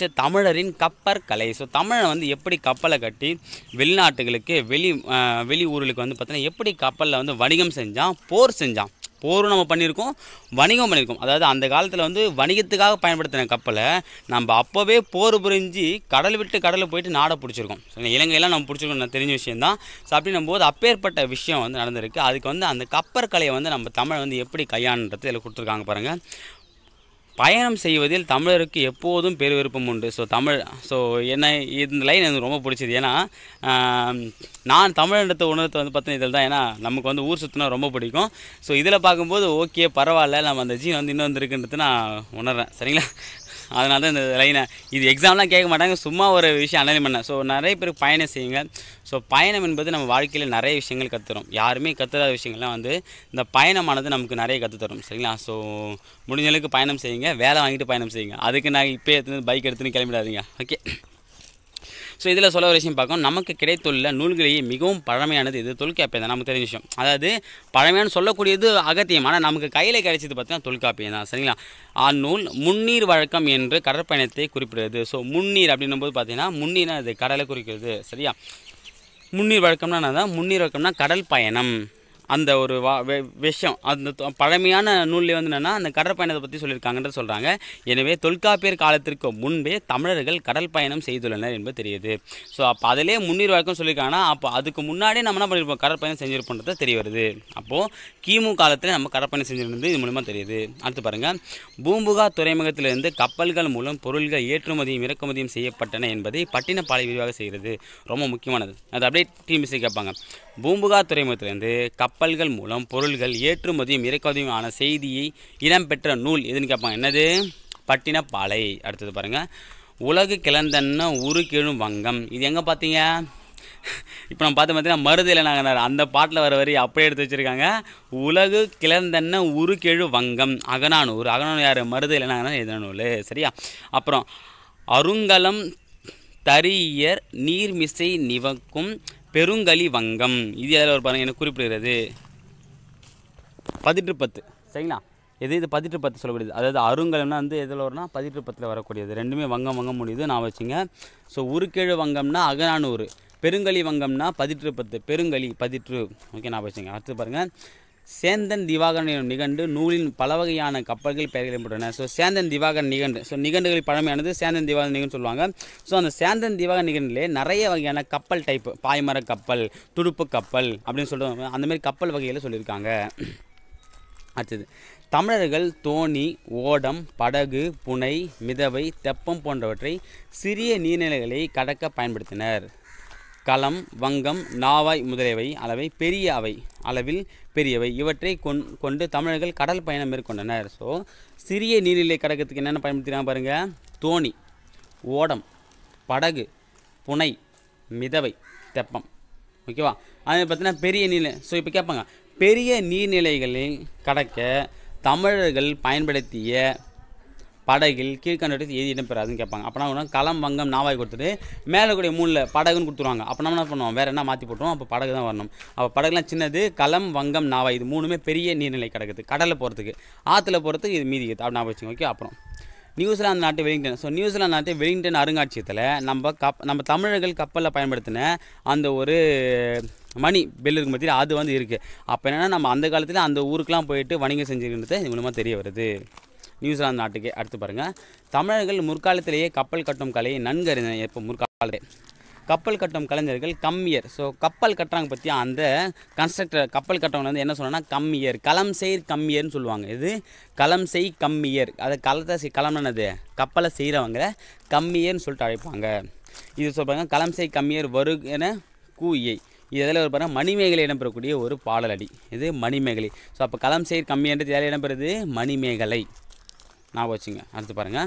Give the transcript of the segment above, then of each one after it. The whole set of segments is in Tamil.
நெக்ஸ்ட்டு தமிழரின் கப்பற் கலை ஸோ தமிழன் வந்து எப்படி கப்பலை கட்டி வெளிநாட்டுகளுக்கு வெளி அஹ், வெளி ஊர்களுக்கு வந்து பார்த்தீங்கன்னா எப்படி கப்பலில் வந்து வணிகம் செஞ்சான் போர் செஞ்சான் போரும் நம்ம பண்ணியிருக்கோம் வணிகம் பண்ணியிருக்கோம் அதாவது அந்த காலத்தில் வந்து வணிகத்துக்காக பயன்படுத்தின கப்பலை நம்ம அப்போவே போர் புரிஞ்சு கடல் விட்டு கடலில் போயிட்டு நாடை பிடிச்சிருக்கோம் ஸோ இலங்கையெல்லாம் நம்ம பிடிச்சிருக்கோம் நான் தெரிஞ்ச விஷயம்தான் ஸோ அப்படின்னும் போது அப்பேற்பட்ட விஷயம் வந்து நடந்திருக்கு அதுக்கு வந்து அந்த கப்பற்கலையை வந்து நம்ம தமிழ் வந்து எப்படி கையாண்டுறது இதில் கொடுத்துருக்காங்க பாருங்கள் பயணம் செய்வதில் தமிழருக்கு எப்போதும் பெருவிருப்பம் உண்டு ஸோ தமிழ் ஸோ என்ன இந்த லைன் எனக்கு ரொம்ப பிடிச்சது ஏன்னா ஆம், நான் தமிழ்ன்றத உணர்த்து வந்து பார்த்தீங்கன்னா இதில் தான் ஏன்னா நமக்கு வந்து ஊர் சுற்றினா ரொம்ப பிடிக்கும் ஸோ இதில் பார்க்கும்போது ஓகே பரவாயில்ல நம்ம அந்த ஜீன் வந்து இன்னும் வந்துருக்குன்றது நான் உணர்றேன் சரிங்களா அதனால தான் இந்த லைனை இது எக்ஸாம்லாம் கேட்க மாட்டாங்க சும்மா ஒரு விஷயம் அனலைன் பண்ணேன் ஸோ நிறைய பேர் பயணம் செய்யுங்க ஸோ பயணம் என்பது நம்ம வாழ்க்கையில் நிறைய விஷயங்கள் கற்றுத்தரும் யாருமே கற்றுறாத விஷயங்கள்லாம் வந்து இந்த பயணமானது நமக்கு நிறைய கற்றுத்தரும் சரிங்களா ஸோ முடிஞ்ச அளவுக்கு பயணம் செய்யுங்க வேலை வாங்கிட்டு பயணம் செய்யுங்க அதுக்கு நான் இப்போ எடுத்துன்னு பைக் எடுத்துன்னு கிளம்பிடாதீங்க ஓகே ஸோ இதில் சொல்ல ஒரு விஷயம் பார்க்கணும் நமக்கு கிடைத்துள்ள நூல்களையே மிகவும் பழமையானது இது தொல்காப்பியம் தான் நமக்கு தெரிஞ்ச விஷயம் அதாவது பழமையான சொல்லக்கூடியது அகத்தியம் ஆனால் நமக்கு கையில் கிடைச்சது பார்த்தீங்கன்னா தொல்காப்பியம் தான் சரிங்களா அந்நூல் முன்னீர் வழக்கம் என்று கடற்பயணத்தை குறிப்பிடுறது ஸோ முன்னீர் அப்படின்னும் போது பார்த்தீங்கன்னா முன்னீர்னா அது கடலை குறிக்கிறது சரியா முன்னீர் வழக்கம்னா என்னதான் முன்னீர் வழக்கம்னா கடல் பயணம் அந்த ஒரு வா வெ- விஷயம் அந்த தொ- பழமையான நூல்ல வந்து என்னென்னா அந்த கடல் பயணத்தை பற்றி சொல்லியிருக்காங்கன்றது சொல்கிறாங்க எனவே தொல்காப்பியர் காலத்திற்கு முன்பே தமிழர்கள் கடல் பயணம் செய்துள்ளனர் என்பது தெரியுது ஸோ அப்போ அதிலே முன்னீர் வழக்கம் சொல்லியிருக்காங்கன்னா அப்போ அதுக்கு முன்னாடியே நம்ம என்ன பண்ணியிருப்போம் கடல் பயணம் செஞ்சிருப்போன்றது தெரிய வருது அப்போது கிமு காலத்தில் நம்ம கடல் பயணம் செஞ்சிருந்தது இது மூலமாக தெரியுது அடுத்து பாருங்கள் பூம்புகா துறைமுகத்திலிருந்து கப்பல்கள் மூலம் பொருள்கள் ஏற்றுமதியும் இறக்குமதியும் செய்யப்பட்டன என்பதை பட்டினப்பாலை விரிவாக செய்கிறது ரொம்ப முக்கியமானது அது அப்படியே டிஎம்சி கேட்பாங்க பூம்புகா துறைமுகத்திலிருந்து கப்பல்கள் மூலம் பொருள்கள் ஏற்றுமதியும் இறக்குமதியும் ஆன செய்தியை இடம்பெற்ற நூல் எதுன்னு கேட்பாங்க என்னது பட்டினப்பாலை அடுத்தது பாருங்கள் உலகு கிளந்தன்ன உரு கீழும் வங்கம் இது எங்கே பார்த்தீங்க இப்போ நம்ம பார்த்து பார்த்தீங்கன்னா மருதையில் நாங்கள் அந்த பாட்டில் வர வரி அப்படியே எடுத்து வச்சுருக்காங்க உலகு கிளர்ந்தன்ன உருக்கெழு வங்கம் அகனானூர் அகனானூர் யார் மருதையில் நாங்கள் எழுதின நூல் சரியா அப்புறம் அருங்கலம் தரியர் நீர்மிசை நிவக்கும் பெருங்கலி வங்கம் இது அதில் ஒரு பாருங்க எனக்கு குறிப்பிடுகிறது பதிற்று பத்து சரிங்களா எது இது பதிற்று பத்து சொல்லக்கூடியது அதாவது அருங்கலம்னா வந்து எதில் வரும்னா பதிற்று பத்தில் வரக்கூடியது ரெண்டுமே வங்கம் வங்கம் முடியுது நான் வச்சுங்க ஸோ உருக்கெழு வங்கம்னா அகநானூறு பெருங்கலி வங்கம்னா பதிற்று பத்து பெருங்கலி பதிற்று ஓகே நான் வச்சுங்க அடுத்து பாருங்கள் சேந்தன் திவாகரன் எனும் நிகண்டு நூலின் பல வகையான கப்பல்கள் பெயரிடப்பட்டன ஸோ சேந்தன் திவாகரன் நிகண்டு ஸோ நிகண்டுகளில் பழமையானது சேந்தன் திவாகரன் நிகண்டு சொல்லுவாங்க ஸோ அந்த சேந்தன் திவாகரன் நிகண்டிலே நிறைய வகையான கப்பல் டைப் பாய்மர கப்பல் துடுப்பு கப்பல் அப்படின்னு சொல்லுவாங்க அந்த மாதிரி கப்பல் வகையில் சொல்லியிருக்காங்க அடுத்தது தமிழர்கள் தோணி ஓடம் படகு புனை மிதவை தெப்பம் போன்றவற்றை சிறிய நீர்நிலைகளை கடக்க பயன்படுத்தினர் களம் வங்கம் நாவாய் முதலியவை அளவை பெரிய அவை அளவில் பெரியவை இவற்றை கொண் கொண்டு தமிழர்கள் கடல் பயணம் மேற்கொண்டனர் ஸோ சிறிய நீர்நிலை கடக்கிறதுக்கு என்னென்ன பயன்படுத்தினாங்க பாருங்கள் தோணி ஓடம் படகு புனை மிதவை தெப்பம் ஓகேவா அது பார்த்தீங்கன்னா பெரிய நீர்நிலை ஸோ இப்போ கேட்பாங்க பெரிய நீர்நிலைகளில் கடக்க தமிழர்கள் பயன்படுத்திய படகில் கீழ்கண்டத்தில் எது இடம்பெறாதுன்னு கேட்பாங்க அப்போ நான் களம் வங்கம் நாவாய் கொடுத்துட்டு மேலே கூடிய மூணில் படகுன்னு கொடுத்துருவாங்க அப்போ நம்ம என்ன பண்ணுவோம் வேறு என்ன மாற்றி போட்டுருவோம் அப்போ படகு தான் வரணும் அப்போ படகுலாம் சின்னது களம் வங்கம் நாவாய் இது மூணுமே பெரிய நீர்நிலை கிடக்குது கடலில் போகிறதுக்கு ஆற்றுல போகிறதுக்கு இது மீதி அப்படி நான் வச்சுங்க ஓகே அப்புறம் நியூசிலாந்து நாட்டு வெலிங்டன் ஸோ நியூசிலாந்து நாட்டு வெலிங்டன் அருங்காட்சியகத்தில் நம்ம கப் நம்ம தமிழர்கள் கப்பலில் பயன்படுத்தின அந்த ஒரு மணி பெல் இருக்கும் பற்றி அது வந்து இருக்குது அப்போ என்னென்னா நம்ம அந்த காலத்தில் அந்த ஊருக்கெலாம் போயிட்டு வணிகம் செஞ்சுருக்கிறது இது மூலமாக தெரிய வருது நியூசிலாந்து நாட்டுக்கே அடுத்து பாருங்கள் தமிழர்கள் முற்காலத்திலேயே கப்பல் கட்டும் கலையை நன்கு அறிந்தனர் எப்போ முற்காலத்திலே கப்பல் கட்டும் கலைஞர்கள் கம்மியர் ஸோ கப்பல் கட்டுறாங்க பற்றி அந்த கன்ஸ்ட்ரக்டர் கப்பல் கட்டவங்க வந்து என்ன சொன்னாங்கன்னா கம்மியர் களம் செய் கம்மியர்னு சொல்லுவாங்க இது களம் செய் கம்மியர் அதை களத்தை செய் களம் என்னது கப்பலை செய்கிறவங்க கம்மியர்னு சொல்லிட்டு அழைப்பாங்க இது சொல்கிறாங்க களம் செய் கம்மியர் வரு என கூயை இதில் ஒரு பாருங்க மணிமேகலை இடம்பெறக்கூடிய ஒரு பாடலடி இது மணிமேகலை ஸோ அப்போ களம் செய் கம்மியன்றது யார் இடம்பெறுது மணிமேகலை ஞாபகம் வச்சுங்க அடுத்து பாருங்கள்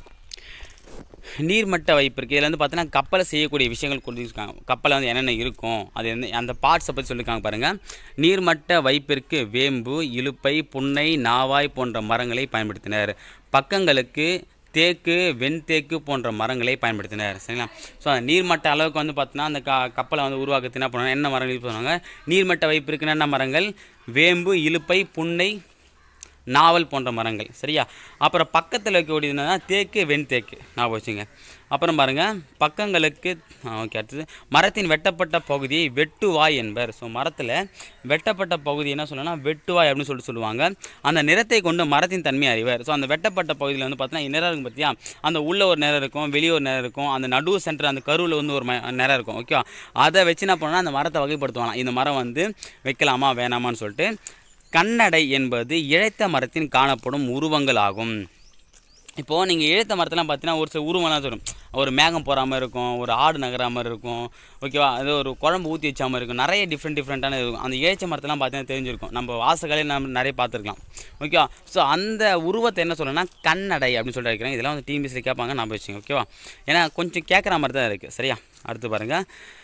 நீர்மட்ட வைப்பு இருக்குது இதில் வந்து பார்த்தீங்கன்னா கப்பலை செய்யக்கூடிய விஷயங்கள் கொடுத்துருக்காங்க கப்பலில் வந்து என்னென்ன இருக்கும் அது என்ன அந்த பார்ட்ஸை பற்றி சொல்லியிருக்காங்க பாருங்கள் நீர்மட்ட வைப்பிற்கு வேம்பு இலுப்பை புன்னை நாவாய் போன்ற மரங்களை பயன்படுத்தினர் பக்கங்களுக்கு தேக்கு வெண்தேக்கு போன்ற மரங்களை பயன்படுத்தினர் சரிங்களா ஸோ அந்த நீர்மட்ட அளவுக்கு வந்து பார்த்தீங்கன்னா அந்த க கப்பலை வந்து உருவாக்கத்து என்ன பண்ணுவாங்க என்ன மரங்கள் யூஸ் பண்ணுவாங்க நீர்மட்ட வைப்பு இருக்குன்னா என்ன மரங்கள் வேம்பு இலுப்பை புன்னை நாவல் போன்ற மரங்கள் சரியா அப்புறம் பக்கத்தில் வைக்கக்கூடியது என்னன்னா தேக்கு வெண்தேக்கு ஞாபகம் வச்சுங்க அப்புறம் பாருங்கள் பக்கங்களுக்கு ஓகே அடுத்தது மரத்தின் வெட்டப்பட்ட பகுதியை வெட்டுவாய் என்பர் ஸோ மரத்தில் வெட்டப்பட்ட பகுதி என்ன சொல்லணும்னா வெட்டுவாய் அப்படின்னு சொல்லிட்டு சொல்லுவாங்க அந்த நிறத்தை கொண்டு மரத்தின் தன்மை அறிவர் ஸோ அந்த வெட்டப்பட்ட பகுதியில் வந்து பார்த்தீங்கன்னா நிறம் இருக்கும் பார்த்தியா அந்த உள்ள ஒரு நிறம் இருக்கும் வெளியே ஒரு நிறம் இருக்கும் அந்த நடுவு சென்டர் அந்த கருவில் வந்து ஒரு ம- நிறம் இருக்கும் ஓகேவா அதை வச்சு என்ன பண்ணால் அந்த மரத்தை வகைப்படுத்துவாங்க இந்த மரம் வந்து வைக்கலாமா வேணாமான்னு சொல்லிட்டு கண்ணடை என்பது இழைத்த மரத்தின் காணப்படும் உருவங்கள் ஆகும் இப்போது நீங்கள் இழுத்த மரத்தெல்லாம் பார்த்தீங்கன்னா ஒரு சில உருவம்லாம் வரும் ஒரு மேகம் போகிற மாதிரி இருக்கும் ஒரு ஆடு நகர மாதிரி இருக்கும் ஓகேவா அது ஒரு குழம்பு ஊற்றி வச்ச மாதிரி இருக்கும் நிறைய டிஃப்ரெண்ட் டிஃப்ரெண்ட்டான இருக்கும் அந்த இழைச்ச மரத்தெல்லாம் பார்த்தீங்கன்னா தெரிஞ்சிருக்கும் நம்ம வாசகாலையில் நம்ம நிறைய பார்த்துருக்கலாம் ஓகேவா ஸோ அந்த உருவத்தை என்ன சொல்லணும்னா கண்ணடை அப்படின்னு சொல்லிட்டு இருக்கிறேன் இதெல்லாம் வந்து டிஎம்பிசியில் கேட்பாங்க நான் வச்சுங்க ஓகேவா ஏன்னா கொஞ்சம் கேட்குற மாதிரி தான் இருக்குது சரியா அடுத்து பாருங்கள்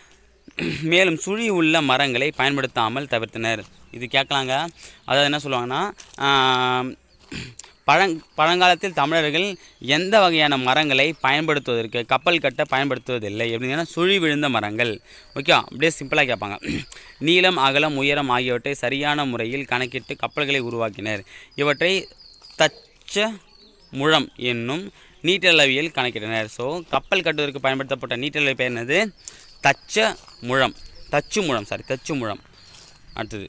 மேலும் சுழி உள்ள மரங்களை பயன்படுத்தாமல் தவிர்த்தனர் இது கேட்கலாங்க அதாவது என்ன சொல்லுவாங்கன்னா ஆம், பழங் பழங்காலத்தில் தமிழர்கள் எந்த வகையான மரங்களை பயன்படுத்துவதற்கு கப்பல் கட்ட பயன்படுத்துவதில்லை எப்படின்னா சுழி விழுந்த மரங்கள் ஓகே அப்படியே சிம்பிளாக கேட்பாங்க நீளம் அகலம் உயரம் ஆகியவற்றை சரியான முறையில் கணக்கிட்டு கப்பல்களை உருவாக்கினர் இவற்றை தச்ச முழம் என்னும் நீட்டளவியல் கணக்கிட்டனர் ஸோ கப்பல் கட்டுவதற்கு பயன்படுத்தப்பட்ட நீட்டளவி பேர் என்னது தச்ச முழம் தச்சு முழம் சாரி தச்சு முழம் அடுத்தது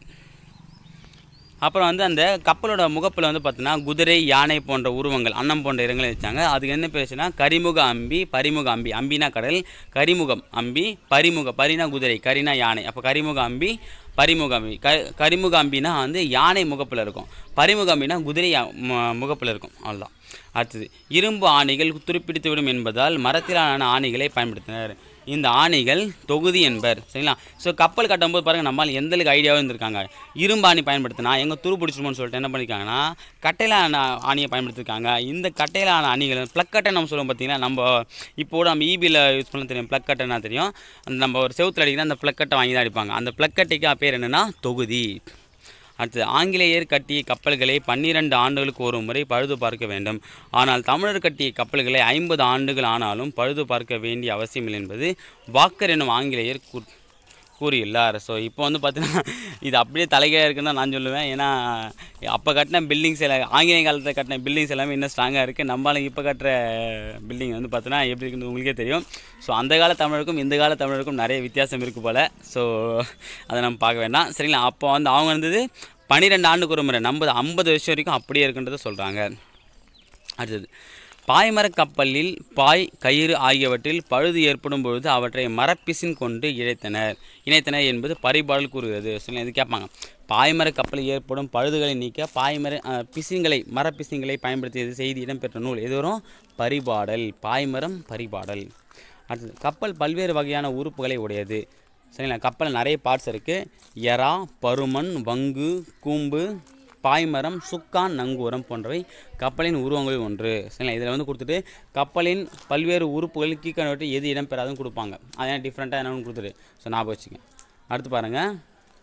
அப்புறம் வந்து அந்த கப்பலோட முகப்பில் வந்து பார்த்தீங்கன்னா குதிரை யானை போன்ற உருவங்கள் அன்னம் போன்ற இடங்களை வச்சாங்க அதுக்கு என்ன பேசுனா கரிமுக அம்பி பரிமுக அம்பி அம்பினா கடல் கரிமுகம் அம்பி பரிமுக பரினா குதிரை கரினா யானை அப்போ கரிமுக அம்பி பரிமுக அம்பி க கரிமுக அம்பினா வந்து யானை முகப்பில் இருக்கும் பரிமுக அம்பினா குதிரை முகப்பில் இருக்கும் அவ்வளோதான் அடுத்தது இரும்பு ஆணிகள் துருப்பிடித்துவிடும் என்பதால் மரத்திலான ஆணிகளை பயன்படுத்தினர் இந்த ஆணிகள் தொகுதி என்பர் சரிங்களா ஸோ கப்பல் கட்டும்போது பாருங்கள் நம்மால் எந்த அளவுக்கு ஐடியாவும் இருந்திருக்காங்க இரும்பு ஆணி பயன்படுத்தினா எங்கே துரு பிடிச்சிருமோன்னு சொல்லிட்டு என்ன பண்ணியிருக்காங்கன்னா கட்டையிலான ஆணியை பயன்படுத்திருக்காங்க இந்த கட்டையிலான ஆணிகள் ப்ளக் கட்டை நம்ம சொல்லுவோம் பார்த்தீங்கன்னா நம்ம இப்போ கூட நம்ம ஈபியில் யூஸ் பண்ண தெரியும் ப்ளக் கட்டைனா தெரியும் அந்த நம்ம ஒரு செவுத்துல அடிக்கினா அந்த ப்ளக் கட்டை வாங்கி தான் அடிப்பாங்க அந்த ப்ளக் கட்டைக்கு பேர் என்னென்னா தொகுதி அடுத்தது ஆங்கிலேயர் கட்டிய கப்பல்களை பன்னிரண்டு ஆண்டுகளுக்கு ஒரு முறை பழுது பார்க்க வேண்டும் ஆனால் தமிழர் கட்டிய கப்பல்களை ஐம்பது ஆண்டுகள் ஆனாலும் பழுது பார்க்க வேண்டிய அவசியமில்லை என்பது வாக்கர் எனும் ஆங்கிலேயர் கூ கூறியுள்ளார் ஸோ இப்போ வந்து பார்த்தீங்கன்னா இது அப்படியே தலைகீழாக இருக்குன்னு தான் நான் சொல்லுவேன் ஏன்னா அப்போ கட்டின பில்டிங்ஸ் எல்லாம் ஆங்கிலேய காலத்தில் கட்டின பில்டிங்ஸ் எல்லாமே இன்னும் ஸ்ட்ராங்காக இருக்குது நம்மளால இப்போ கட்டுற பில்டிங் வந்து பார்த்தீங்கன்னா எப்படி இருக்குன்னு உங்களுக்கே தெரியும் ஸோ அந்த கால தமிழருக்கும் இந்த கால தமிழருக்கும் நிறைய வித்தியாசம் இருக்குது போல் ஸோ அதை நம்ம பார்க்க வேண்டாம் சரிங்களா அப்போ வந்து அவங்க வந்தது பன்னிரெண்டு ஆண்டுக்கு ஒரு முறை நம்ம ஐம்பது வருஷம் வரைக்கும் அப்படியே இருக்குன்றதை சொல்கிறாங்க அடுத்தது பாய்மர கப்பலில் பாய் கயிறு ஆகியவற்றில் பழுது ஏற்படும் பொழுது அவற்றை மரப்பிசின் கொண்டு இழைத்தனர் இணைத்தனர் என்பது பரிபாடல் கூறுகிறது சரிங்களா இது கேட்பாங்க பாய்மர கப்பலில் ஏற்படும் பழுதுகளை நீக்க பாய்மர அஹ், பிசின்களை மரப்பிசின்களை பயன்படுத்தியது செய்தி இடம்பெற்ற நூல் இது வரும் பரிபாடல் பாய்மரம் பரிபாடல் அடுத்தது கப்பல் பல்வேறு வகையான உறுப்புகளை உடையது சரிங்களா கப்பல் நிறைய பார்ட்ஸ் இருக்குது எறா பருமன் வங்கு கூம்பு பாய்மரம் சுக்கான் நங்கூரம் போன்றவை கப்பலின் உருவங்களில் ஒன்று சரிங்களா இதில் வந்து கொடுத்துட்டு கப்பலின் பல்வேறு உறுப்புகளில் கீழ்கணவற்றை எது இடம்பெறாதுன்னு கொடுப்பாங்க அதான் டிஃப்ரெண்ட்டாக என்னன்னு கொடுத்துட்டு ஸோ ஞாபகம் வச்சுங்க அடுத்து பாருங்கள்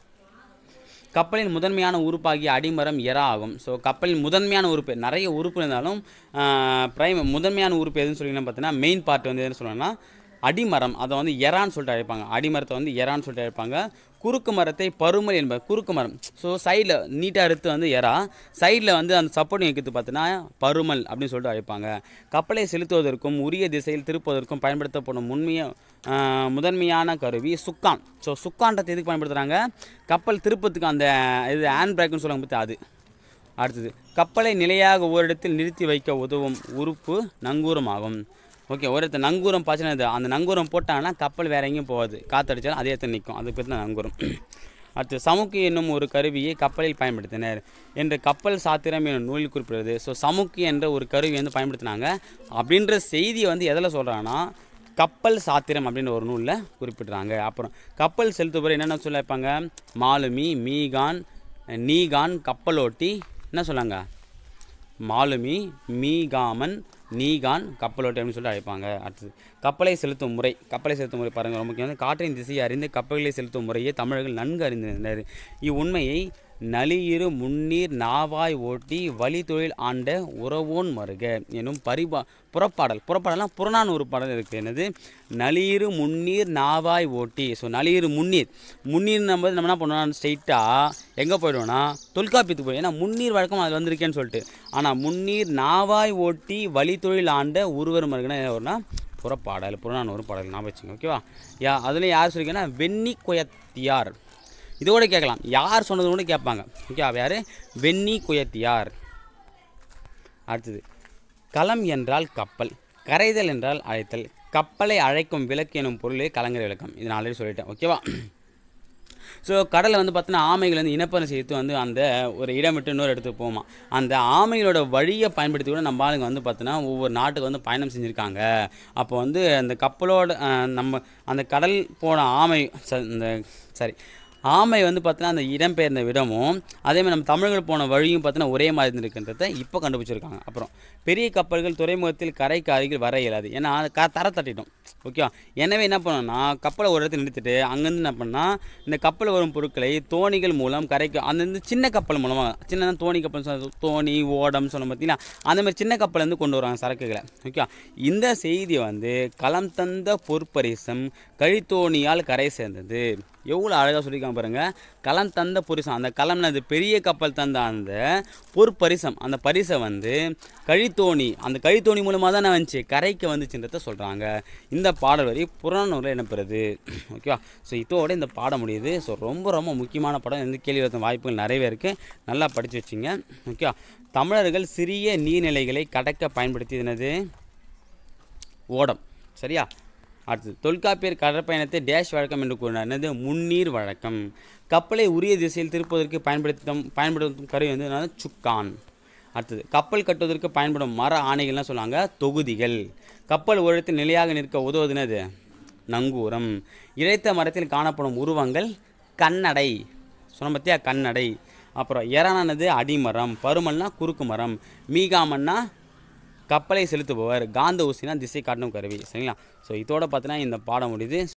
கப்பலின் முதன்மையான உறுப்பாகிய அடிமரம் எறா ஆகும் ஸோ கப்பலின் முதன்மையான உறுப்பு நிறைய உறுப்பு இருந்தாலும் பிரைம் முதன்மையான உறுப்பு எதுன்னு சொல்லிங்கன்னா பார்த்தீங்கன்னா மெயின் பார்ட் வந்து எதுன்னு சொல்லணும்னா அடிமரம் அதை வந்து எறான்னு சொல்லிட்டு அழைப்பாங்க அடிமரத்தை வந்து எறான்னு சொல்லிட்டு அழைப்பாங்க குறுக்கு மரத்தை பருமல் என்பது குறுக்கு மரம் ஸோ சைடில் நீட்டாக அறுத்து வந்து எறா சைடில் வந்து அந்த சப்போர்ட் வைக்கிறது பார்த்தீங்கன்னா பருமல் அப்படின்னு சொல்லிட்டு அழைப்பாங்க கப்பலை செலுத்துவதற்கும் உரிய திசையில் திருப்புவதற்கும் பயன்படுத்தப்படும் உண்மைய ஆஹ், முதன்மையான கருவி சுக்கான் ஸோ சுக்கான்றத்தை எதுக்கு பயன்படுத்துகிறாங்க கப்பல் திருப்பத்துக்கு அந்த இது ஹேண்ட் பிரேக்குன்னு சொல்லுவாங்க பார்த்து அது அடுத்தது கப்பலை நிலையாக ஓரிடத்தில் நிறுத்தி வைக்க உதவும் உறுப்பு நங்கூரம் ஆகும் ஓகே ஒரு இடத்துல நங்கூரம் பாய்ச்சினா இது அந்த நங்கூரம் போட்டாங்கன்னா கப்பல் வேற எங்கேயும் போகாது காற்றடிச்சாலும் அதே இடத்துல நிற்கும் அதுக்கு பேர் தான் நங்கூரம் அடுத்து சமுக்கு என்னும் ஒரு கருவியை கப்பலில் பயன்படுத்தினர் என்று கப்பல் சாத்திரம் என்னும் நூலில் குறிப்பிடுறது ஸோ சமுக்கு என்ற ஒரு கருவி வந்து பயன்படுத்தினாங்க அப்படின்ற செய்தியை வந்து எதில் சொல்கிறாங்கன்னா கப்பல் சாத்திரம் அப்படின்ற ஒரு நூலில் குறிப்பிடுறாங்க அப்புறம் கப்பல் செலுத்துபவர் என்னென்ன சொல்ல வைப்பாங்க மாலுமி மீகான் நீகான் கப்பலோட்டி என்ன சொன்னாங்க மாலுமி மீகாமன் நீகான் கப்பலோட்டி அப்படின்னு சொல்லிட்டு அழைப்பாங்க அடுத்தது கப்பலை செலுத்தும் முறை கப்பலை செலுத்தும் முறை பாருங்கள் ரொம்ப முக்கியம் காற்றின் திசையை அறிந்து கப்பல்களை செலுத்தும் முறையை தமிழர்கள் நன்கு அறிந்திருந்தனர் இவ்வுண்மையை நளியிரு முன்னீர் நாவாய் ஓட்டி வழித்தொழில் ஆண்ட உறவோன் மருக எனும் பரிபா புறப்பாடல் புறப்பாடலாம் புறநானூறு பாடல் இருக்குது என்னது நளியிரு முன்னீர் நாவாய் ஓட்டி ஸோ நளியிரு முன்னீர் முன்னீர் நம்ம நம்ம என்ன பண்ணுவோம் ஸ்ட்ரைட்டாக எங்கே போயிடுவோம்னா தொல்காப்பியத்துக்கு போய் ஏன்னா முன்னீர் வழக்கம் அது வந்திருக்கேன்னு சொல்லிட்டு ஆனால் முன்னீர் நாவாய் ஓட்டி வழித்தொழில் ஆண்ட உருவர் மருகனா என்ன வரும்னா புறப்பாடல் புறநானூறு பாடல் ஞாபகம் வச்சுங்க ஓகேவா யா அதில் யார் சொல்லியிருக்கேன்னா வெண்ணி குயத்தியார் இதோட கேட்கலாம் யார் சொன்னது கூட கேட்பாங்க ஓகே யார் வெண்ணி குயத்தியார் அடுத்தது களம் என்றால் கப்பல் கரைதல் என்றால் அழைத்தல் கப்பலை அழைக்கும் விளக்கு எனும் பொருளே கலங்கரை விளக்கம் இது நான் ஆல்ரெடி சொல்லிட்டேன் ஓகேவா ஸோ கடலில் வந்து பார்த்தீங்கன்னா ஆமைகள் வந்து இனப்பெருக்கம் செய்து வந்து அந்த ஒரு இடம் விட்டு இன்னொரு இடத்துக்கு போகுமா அந்த ஆமைகளோட வழியை பயன்படுத்தி கூட நம்ம ஆளுங்க வந்து பார்த்தீங்கன்னா ஒவ்வொரு நாட்டுக்கு வந்து பயணம் செஞ்சுருக்காங்க அப்போ வந்து அந்த கப்பலோட அஹ், நம்ம அந்த கடல் போன ஆமை ச- இந்த சாரி ஆமை வந்து பார்த்தீங்கன்னா அந்த இடம்பெயர்ந்த விடமும் அதே மாதிரி நம்ம தமிழர்கள் போன வழியும் பார்த்தீங்கன்னா ஒரே மாதிரி இருக்கின்றத இப்போ கண்டுபிடிச்சிருக்காங்க அப்புறம் பெரிய கப்பல்கள் துறைமுகத்தில் கரைக்கு அருகில் வர இயலாது ஏன்னா அது க தர தட்டிட்டோம் ஓகேவா எனவே என்ன பண்ணோம்னா கப்பலை ஒரு இடத்துல நிறுத்திட்டு அங்கேருந்து என்ன பண்ணால் இந்த கப்பல் வரும் பொருட்களை தோணிகள் மூலம் கரைக்கு அந்த சின்ன கப்பல் மூலமாக சின்ன தோணி கப்பல் சொல்ல- தோணி ஓடம் சொன்ன பார்த்தீங்களா அந்த மாதிரி சின்ன கப்பல் வந்து கொண்டு வராங்க சரக்குகளை ஓகே இந்த செய்தி வந்து களம் தந்த பொற்பரிசம் கழித்தோணியால் கரை சேர்ந்தது எவ்வளோ அழகாக சொல்லியிருக்காங்க பாருங்க களம் தந்த பொரிசம் அந்த களம்னு அது பெரிய கப்பல் தந்த அந்த பொற்பரிசம் அந்த பரிசை வந்து கழித்தோணி அந்த கழித்தோணி மூலமாக தான் வந்துச்சு கரைக்கு வந்துச்சுன்றத சொல்கிறாங்க இந்த பாடல் வரி புறநூரில் இடம்பெறுது ஓகேவா ஸோ இதோட இந்த பாடம் முடியுது ஸோ ரொம்ப ரொம்ப முக்கியமான படம் இந்த கேள்வி வரது வாய்ப்புகள் நிறையவே இருக்குது நல்லா படித்து வச்சிங்க ஓகேவா தமிழர்கள் சிறிய நீர்நிலைகளை கடக்க பயன்படுத்தியது என்னது ஓடம் சரியா அடுத்தது தொல்காப்பியர் கடற்பயணத்தை டேஷ் வழக்கம் என்று கூறினார் என்னது முன்னீர் வழக்கம் கப்பலை உரிய திசையில் திருப்பதற்கு பயன்படுத்தும் பயன்படுத்தும் கருவி வந்து என்னது சுக்கான் அடுத்தது கப்பல் கட்டுவதற்கு பயன்படும் மர ஆணைகள்லாம் சொல்லுவாங்க தொகுதிகள் கப்பல் ஒரு இடத்தில் நிலையாக நிற்க உதவுவது என்னது நங்கூரம் இழைத்த மரத்தில் காணப்படும் உருவங்கள் கண்ணடை சொன்ன பார்த்தியா கண்ணடை அப்புறம் எரணானது அடிமரம் பருமல்னா குறுக்கு மரம் மீகாமன்னா கப்பலை செலுத்துபவர் காந்த ஊசினா திசை காட்டும் கருவி சரிங்களா ஸோ இதோட பார்த்தீங்கன்னா இந்த பாடம் முடியுது